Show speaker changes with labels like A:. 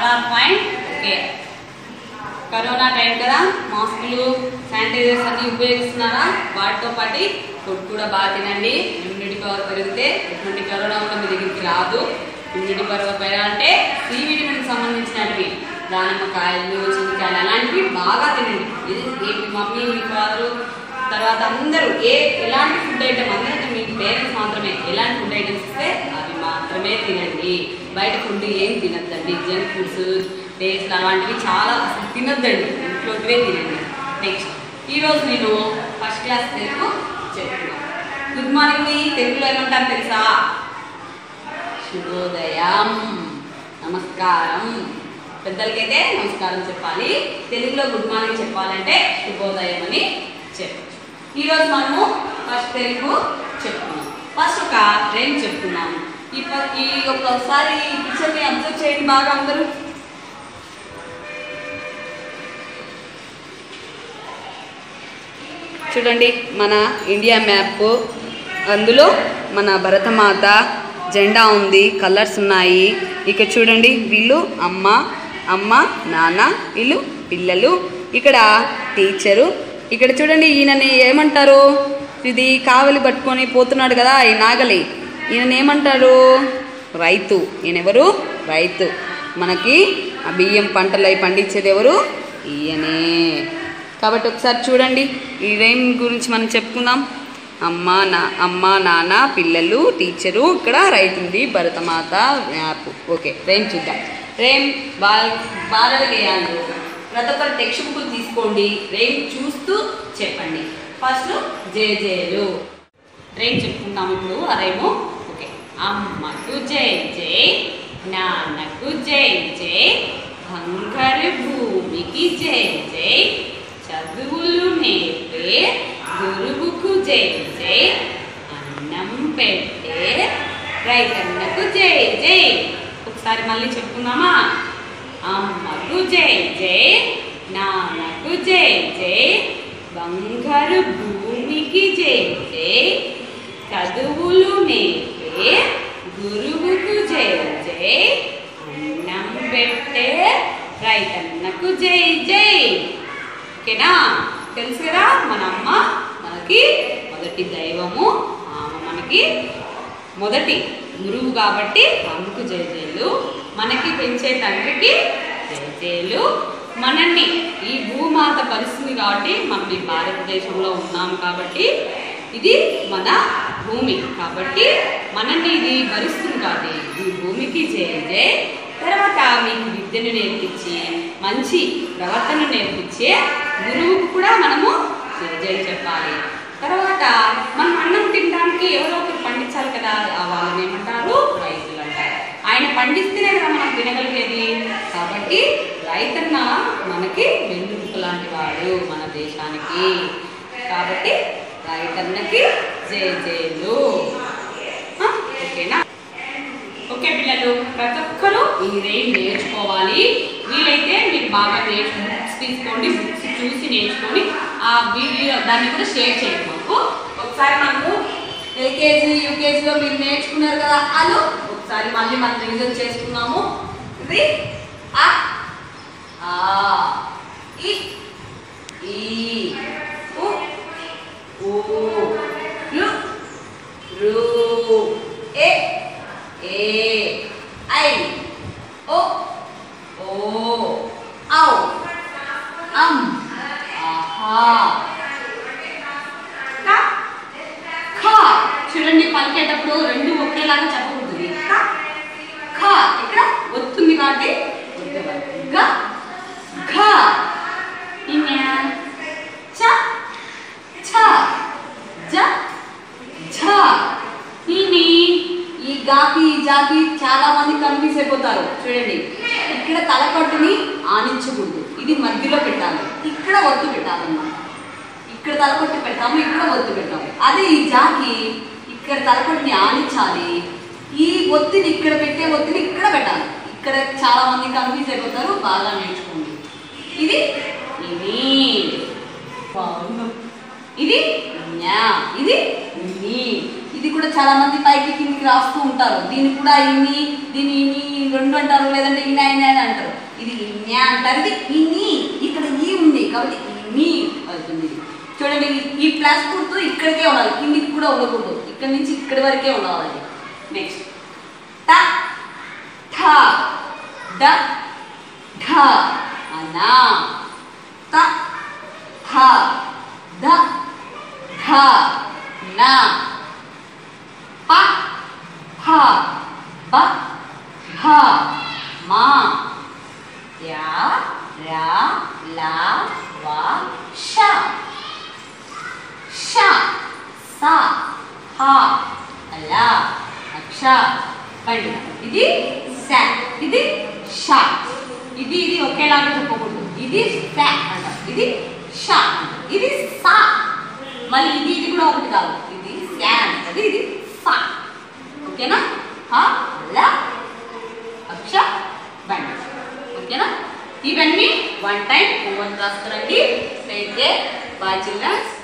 A: Are fine okay corona time కదా మాస్కులు sanitizers అన్ని ఉపయోగిస్తున్నారా వాటితో పాటు ఫుడ్ కూడా బాగా తినండి ఇమ్యూనిటీ పవర్ పెరిగితే ఎటువంటి కరోనా కూడా మీ దగ్గరికి రాదు ఇమ్యూనిటీ పవర్ పెరగాలంటే సి విటమిన్ సంబంధించినవి దానిమ్మకాయలు చింతకాయలు అలాంటివి బాగా తినండి ఇది ఏ మీ మమ్మీ మీ ఫాదరు తర్వాత అందరూ ఏ ఎలాంటి ఫుడ్ ఐటమ్ అందరికీ మీ పేరెంట్స్ మాత్రమే ఎలాంటి ఫుడ్ ఐటమ్స్ ఇస్తే అవి మాత్రమే తినండి బయట ఫుడ్ ఏం తినద్దండి జంక్ ఫుడ్స్ టేస్ట్ అలాంటివి చాలా అసలు తినద్దండి ఇంట్లోటివే తినండి నెక్స్ట్ ఈరోజు నేను ఫస్ట్ క్లాస్ తెలుగు చెప్తున్నాను గుడ్ మార్నింగ్ మీ తెలుగులో ఏమంటారు తెలుసా శుభోదయం నమస్కారం పెద్దలకైతే నమస్కారం చెప్పాలి తెలుగులో గుడ్ మార్నింగ్ చెప్పాలంటే శుభోదయం అని చెప్పచ్చు ఈరోజు మనము ఫస్ట్ తెలుగు చెప్తున్నాం ఫస్ట్ ఒక రేంజ్ చెప్తున్నాము ఈ ప- ఈ ఒక్కసారి ఈ పిక్చర్ని అబ్జర్వ్ చేయండి బాగా అందరూ చూడండి మన ఇండియా మ్యాప్ అందులో మన భరతమాత జెండా ఉంది కలర్స్ ఉన్నాయి ఇక చూడండి వీళ్ళు అమ్మ అమ్మ నాన్న వీళ్ళు పిల్లలు ఇక్కడ టీచరు ఇక్కడ చూడండి ఈయనని ఏమంటారు ఇది కావలి పట్టుకొని పోతున్నాడు కదా ఈ నాగలి ఈయన ఏమంటారు రైతు ఈయన ఎవరు రైతు మనకి ఆ బియ్యం పంటలు అవి పండించేది ఎవరు ఈయనే కాబట్టి ఒకసారి చూడండి ఈ రైమ్ గురించి మనం చెప్పుకుందాం అమ్మ నా అమ్మ నాన్న పిల్లలు టీచరు ఇక్కడ రైట్ ఉంది భరతమాత మ్యాప్ ఓకే రైమ్ చూద్దాం రైమ్ బా బాలల గేయాలు ప్రతి ఒక్కరు టెక్స్ట్ బుక్ తీసుకోండి రైమ్ చూస్తూ చెప్పండి ఫస్ట్ జే జేలు రైమ్ చెప్పుకుందాం ఇప్పుడు ఆ రైము ఓకే అమ్మకు జై జై నాన్నకు జై జై బంగారు భూమికి జై జై చదువులు నేర్పే గురువుకు జై జై అన్నం పెట్టే రైతన్నకు జై జై ఒకసారి మళ్ళీ చెప్పుకుందామా అమ్మకు జై జై నాన్నకు జై జై బంగారు భూమికి జై జై చదువులు నేర్పే గురువుకు జై జై అన్నం పెట్టే రైతన్నకు జై జై ఓకేనా తెలుసు కదా మన అమ్మ మనకి మొదటి దైవము ఆమె మనకి మొదటి గురువు కాబట్టి అమ్మకు జయ జయలు మనకి పెంచే తండ్రికి జయ జయలు మనల్ని ఈ భూమాత పరిస్థితి కాబట్టి మనం ఈ భారతదేశంలో ఉన్నాం కాబట్టి ఇది మన భూమి కాబట్టి మనల్ని ఇది భరిస్తుంది కాబట్టి ఈ భూమికి జయ జయ తర్వాత మీకు విద్యను నేర్పించి మంచి ప్రవర్తన నేర్పించే గురువుకు కూడా మనము జయ జయ చెప్పాలి తర్వాత మనం అన్నం తినడానికి ఎవరో ఒకరు పండించాలి కదా ఆ వాళ్ళని ఏమంటారు రైతులు అంటారు ఆయన పండిస్తేనే కదా మనం తినగలిగేది కాబట్టి రైతన్న మనకి వెన్నుముక లాంటి వాడు మన దేశానికి కాబట్టి రైతన్నకి జయ జయలు ఆ, ఓకేనా ఓకే పిల్లలు ప్రతి ఒక్కరూ ఈ రేంజ్ నేర్చుకోవాలి వీలైతే మీరు బాగా నేర్చు బుక్స్ తీసుకోండి బుక్స్ చూసి నేర్చుకొని ఆ వీడియో దాన్ని కూడా షేర్ చేయండి మాకు ఒకసారి మనము ఎల్కేజీ యూకేజీలో మీరు నేర్చుకున్నారు కదా అను ఒకసారి మళ్ళీ మనం రివిజన్ చేసుకున్నాము ఇది ఆ ఆ ఇ ఈ ఉ ఊ లు రు ఏ ఏ ఐ ఓ ఓ ఔ అం ఆహా క ఖ చూడండి పలికేటప్పుడు రెండు ఒకేలాగా చెప్పకూడదు క ఖ ఇక్కడ ఒత్తుంది కాబట్టి ఒత్తే వరకు. గ ఘ ఇన్యా చ ఛ జ ఝ ఇని ఈ గాకి ఈ జాకి చాలా మంది కన్ఫ్యూజ్ అయిపోతారు చూడండి ఇక్కడ తలకట్టుని ఆనించకూడదు ఇది మధ్యలో పెట్టాలి ఇక్కడ ఒత్తు పెట్టాలన్నమాట ఇక్కడ తలకొట్టి పెడతాము ఇక్కడ ఒత్తు పెట్టాము అదే ఈ జాకి ఇక్కడ తలకొట్టిని ఆనించాలి ఈ ఒత్తిని ఇక్కడ పెట్టే ఒత్తిని ఇక్కడ పెట్టాలి ఇక్కడ చాలా మంది కన్ఫ్యూజ్ అయిపోతారు బాగా నేర్చుకోండి ఇది ఇది బాగుంది. ఇది న్యా ఇది నీ ఇది కూడా చాలా మంది పైకి కిందికి రాస్తూ ఉంటారు దీన్ని కూడా ఇన్ని
B: దీన్ని ఇని రెండు అంటారు లేదంటే ఇన్న ఇన్న అని అంటారు ఇది ఇన్యా అంటారు ఇది ఇని ఇక్కడ ఈ ఉంది కాబట్టి ఇని అవుతుంది ఇది. చూడండి ఈ- ఈ ప్లస్ గుర్తు ఇక్కడికే ఉండాలి కిందికి కూడా ఉండకూడదు ఇక్కడ నుంచి ఇక్కడి వరకే ఉండాలి నెక్స్ట్ ట ఠ డ ఢ అనా త థ ద ధ న ప ఫ బ భ మా యా రా లా వా ష ష స హ అల అక్ష బండి ఇది స ఇది ష ఇది ఇది ఒకేలాగా చెప్పకూడదు ఇది స అంట ఇది ష అంట ఇది స మళ్ళీ ఇది ఇది కూడా ఒకటి కాదు ఇది స అంటది ఇది స ఓకేనా హ ల అక్ష బండి ఓకేనా ఇవన్నీ వన్ టైం హోంవర్క్ రాస్తారండి అయితే బాయ్ చిల్డ్రన్స్